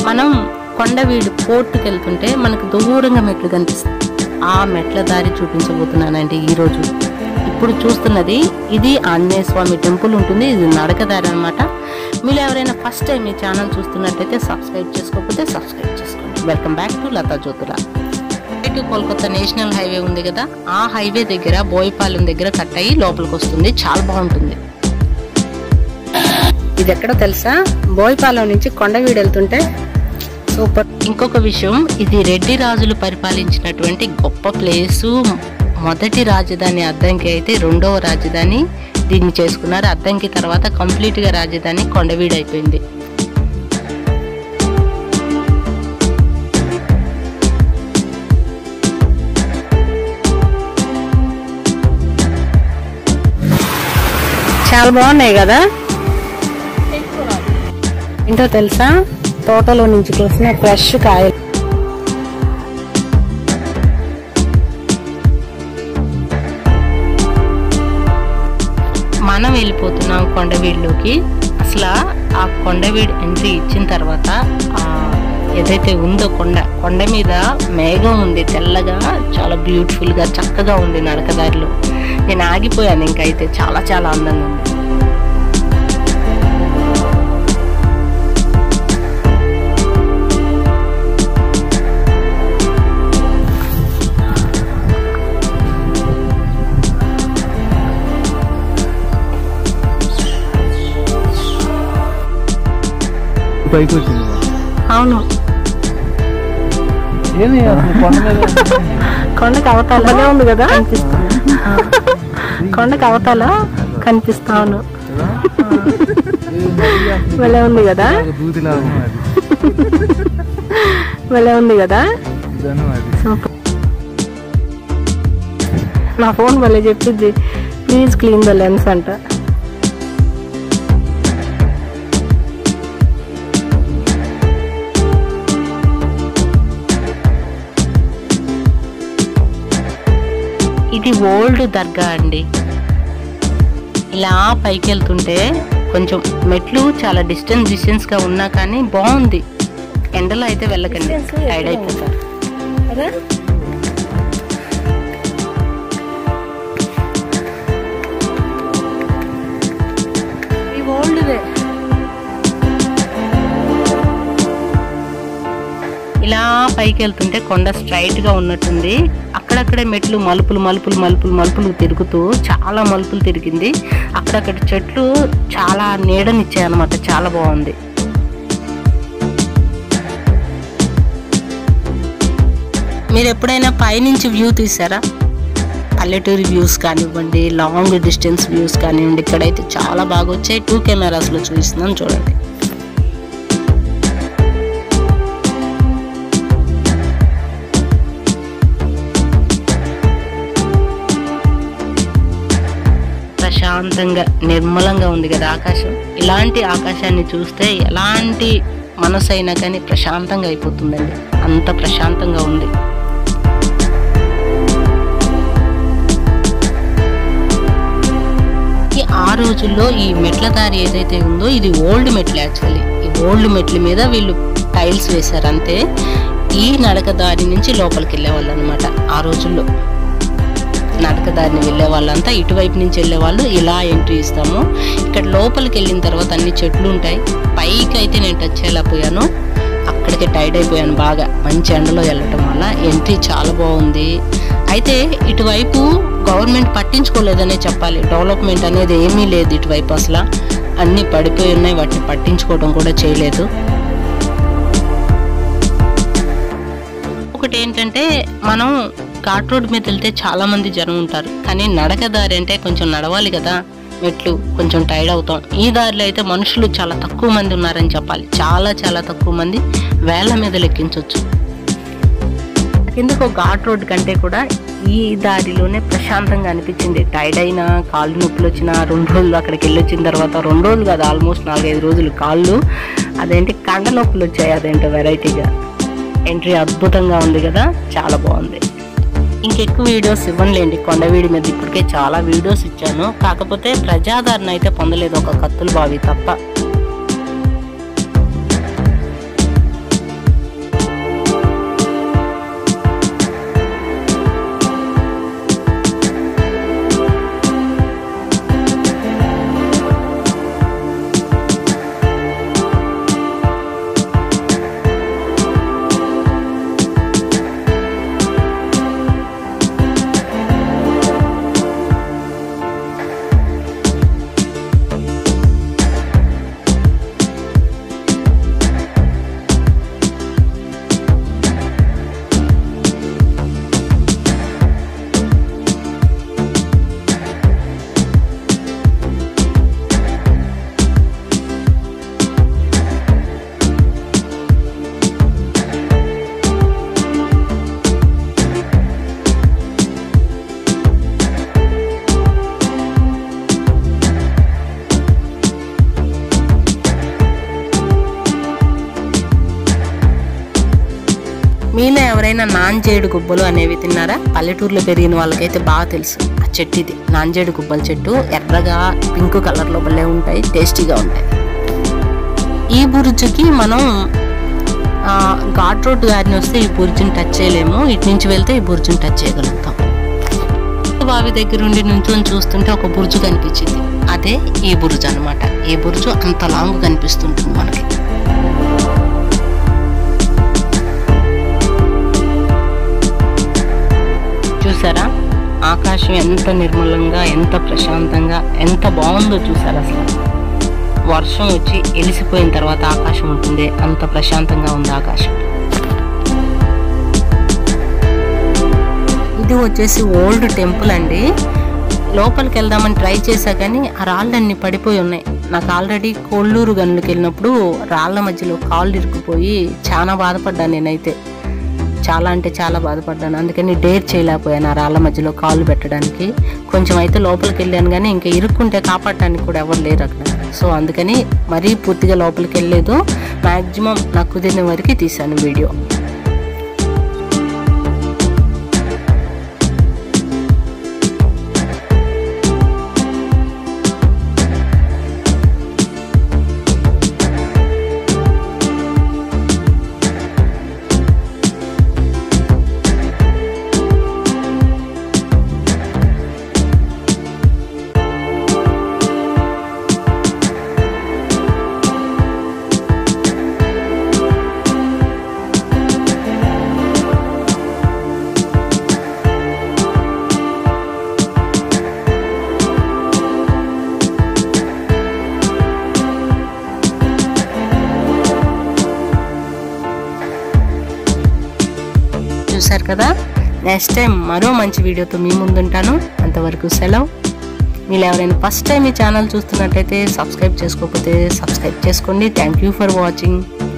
మనం కొండవీడు పోర్టుకి వెళ్తుంటే మనకు దూరంగా మెట్లు కనిపిస్తుంది ఆ మెట్ల దారి చూపించబోతున్నానండి ఈరోజు ఇప్పుడు చూస్తున్నది ఇది ఆంజనేయ స్వామి టెంపుల్ ఉంటుంది ఇది నడక దారి అనమాట మీరు ఎవరైనా ఫస్ట్ టైం ఈ ఛానల్ చూస్తున్నట్టయితే సబ్స్క్రైబ్ చేసుకోకపోతే సబ్స్క్రైబ్ చేసుకోండి welcome back to Latha Jyothula to Kolkata national highway ఉంది కదా ఆ హైవే దగ్గర బోయపాలెం దగ్గర కట్ అయ్యి లోపలికి వస్తుంది చాలా బాగుంటుంది ఇది ఎక్కడో తెలుసా బోయపాలెం నుంచి కొండవీడు వెళ్తుంటే సూపర్ ఇంకొక విషయం ఇది రెడ్డి రాజులు పరిపాలించినటువంటి గొప్ప ప్లేసు మొదటి రాజధాని అద్దంకి అయితే రెండవ రాజధాని దీన్ని చేసుకున్నారు అద్దంకి తర్వాత కంప్లీట్ గా రాజధాని కొండవీడు అయిపోయింది చాలా బాగున్నాయి కదా ఏంటో తెలుసా తోటలో నుంచి కోసిన ఫ్రెష్ కాయలు మనం వెళ్ళిపోతున్నాం కొండవీడులోకి అసలు ఆ కొండవీడు ఎంట్రీ ఇచ్చిన తర్వాత ఆ ఏదైతే ఉందో కొండ కొండ మీద మేఘం ఉంది తెల్లగా చాలా బ్యూటిఫుల్ గా చక్కగా ఉంది నడకదారిలో నేను ఆగిపోయాను ఇంకైతే చాలా చాలా అందంగా ఉంది పైకి వచ్చింది అవును ఏంది అసలు కొండ మీద కొండకు అవతాల ఉంది కదా కొండకు అవతాల కనిపిస్తాను భలే ఉంది కదా దూదిలా ఉన్నది భలే ఉంది కదా ఇదను అది సూపర్ నా ఫోన్ భలే చెప్పింది ప్లీజ్ క్లీన్ ద లెన్స్ అంట ఇది ఓల్డ్ దర్గా అండి ఇలా పైకి వెళ్తుంటే కొంచెం మెట్లు చాలా డిస్టెన్స్ డిస్టెన్స్ గా ఉన్నా కానీ బాగుంది ఎండలో అయితే వెళ్ళకండి టైర్డ్ అయిపోతారు ఇలా పైకి వెళ్తుంటే కొండ స్ట్రైట్ గా ఉన్నట్టుంది అక్కడక్కడే మెట్లు మలుపులు మలుపులు మలుపులు మలుపులు తిరుగుతూ చాలా మలుపులు తిరిగింది అక్కడక్కడ చెట్లు చాలా నీడనిచ్చాయి అనమాట చాలా బాగుంది మీరు ఎప్పుడైనా పైనుంచి వ్యూ తీసారా పల్లెటూరి వ్యూస్ కానివ్వండి లాంగ్ డిస్టెన్స్ వ్యూస్ కానివ్వండి ఇక్కడైతే చాలా బాగా వచ్చాయి టూ కెమెరాస్లో చూపిస్తున్నాను చూడండి ప్రశాంతంగా నిర్మలంగా ఉంది కదా ఆకాశం ఇలాంటి ఆకాశాన్ని చూస్తే ఎలాంటి మనసు అయినా కానీ ప్రశాంతంగా అయిపోతుందండి అంత ప్రశాంతంగా ఉంది ఈ ఆ రోజుల్లో ఈ మెట్ల దారి ఏదైతే ఉందో ఇది ఓల్డ్ మెట్లు యాక్చువల్లీ ఈ ఓల్డ్ మెట్ల మీద వీళ్ళు టైల్స్ వేశారు అంతే ఈ నడక దారి నుంచి లోపలికి వెళ్ళేవాళ్ళు అనమాట ఆ రోజుల్లో నడక దారిని వెళ్ళే వాళ్ళంతా ఇటువైపు నుంచి వెళ్ళే వాళ్ళు ఇలా ఎంట్రీ ఇస్తాము ఇక్కడ లోపలికి వెళ్ళిన తర్వాత అన్ని చెట్లు ఉంటాయి పైకి అయితే నేను టచ్ చేయలేకపోయాను అక్కడికి టైడ్ అయిపోయాను బాగా మంచి ఎండలో వెళ్ళటం వల్ల ఎంట్రీ చాలా బాగుంది అయితే ఇటువైపు గవర్నమెంట్ పట్టించుకోలేదనే చెప్పాలి డెవలప్మెంట్ అనేది ఏమీ లేదు ఇటువైపు అసలు అన్నీ పడిపోయి ఉన్నాయి వాటిని పట్టించుకోవడం కూడా చేయలేదు ఒకటి ఏంటంటే మనం ఘాట్ రోడ్ మీద వెళ్తే చాలా మంది జనం ఉంటారు కానీ నడక దారి అంటే కొంచెం నడవాలి కదా మెట్లు కొంచెం టైర్డ్ అవుతాం ఈ దారిలో అయితే మనుషులు చాలా తక్కువ మంది ఉన్నారని చెప్పాలి చాలా చాలా తక్కువ మంది వేళ్ల మీద లెక్కించవచ్చు కిందకు ఘాట్ రోడ్ కంటే కూడా ఈ దారిలోనే ప్రశాంతంగా అనిపించింది టైర్డ్ అయినా కాళ్ళు నొప్పులు వచ్చినా రెండు రోజులు అక్కడికి వెళ్ళి వచ్చిన తర్వాత రెండు రోజులు కాదు ఆల్మోస్ట్ నాలుగైదు రోజులు కాళ్ళు అదేంటి కండ నొప్పులు వచ్చాయి అదేంటో వెరైటీగా ఎంట్రీ అద్భుతంగా ఉంది కదా చాలా బాగుంది ఇంకెక్కువ వీడియోస్ ఇవ్వనులేండి కొండవీడి మీద ఇప్పటికే చాలా వీడియోస్ ఇచ్చాను కాకపోతే ప్రజాదరణ అయితే పొందలేదు ఒక కత్తుల బావి తప్ప మీలో ఎవరైనా నాంజేడు గుబ్బలు అనేవి తిన్నారా పల్లెటూరులో పెరిగిన వాళ్ళకైతే బాగా తెలుసు ఆ చెట్టు ఇది నాంజేడు గుబ్బల చెట్టు ఎర్రగా పింక్ కలర్లో భలే ఉంటాయి టేస్టీగా ఉంటాయి ఈ బురుజుకి మనం ఆ, ఘాట్ రోడ్ గారిని వస్తే ఈ బుర్జుని టచ్ చేయలేము ఇటు నుంచి వెళ్తే ఈ బుర్జుని టచ్ చేయగలుగుతాం బావి దగ్గర ఉండి నుంచొని చూస్తుంటే ఒక బుర్జు కనిపించింది అదే ఈ బురుజు అన్నమాట ఈ బురుజు అంత లాంగ్ కనిపిస్తుంటుంది మనకి చూసారా ఆకాశం ఎంత నిర్మలంగా ఎంత ప్రశాంతంగా ఎంత బాగుందో చూసారా అసలు వర్షం వచ్చి ఎలిసిపోయిన తర్వాత ఆకాశం ఉంటుంది అంత ప్రశాంతంగా ఉంది ఆకాశం ఇది వచ్చేసి ఓల్డ్ టెంపుల్ అండి లోపలికి వెళ్దామని ట్రై చేశా కానీ ఆ రాళ్ళన్నీ పడిపోయి ఉన్నాయి నాకు ఆల్రెడీ కొల్లూరు గనులకు వెళ్ళినప్పుడు రాళ్ళ మధ్యలో కాళ్ళు ఇరుక్కుపోయి చాలా బాధపడ్డాను నేనైతే చాలా అంటే చాలా బాధపడ్డాను అందుకని డేర్ చేయలేకపోయాను ఆ రాళ్ళ మధ్యలో కాళ్ళు పెట్టడానికి కొంచెం అయితే లోపలికి వెళ్ళాను కానీ ఇంకా ఇరుక్కుంటే కాపాడటానికి కూడా ఎవరు లేరు అక్కడ సో అందుకని మరీ పూర్తిగా లోపలికి వెళ్ళలేదు మ్యాక్సిమం నాకు కుదిరిన వరకు తీశాను వీడియో చూశారు కదా నెక్స్ట్ టైం మరో మంచి వీడియోతో మీ ముందుంటాను అంతవరకు సెలవు మీరు ఎవరైనా ఫస్ట్ టైం ఈ ఛానల్ చూస్తున్నట్టయితే సబ్స్క్రైబ్ చేసుకోకపోతే సబ్స్క్రైబ్ చేసుకోండి థ్యాంక్ యూ ఫర్ వాచింగ్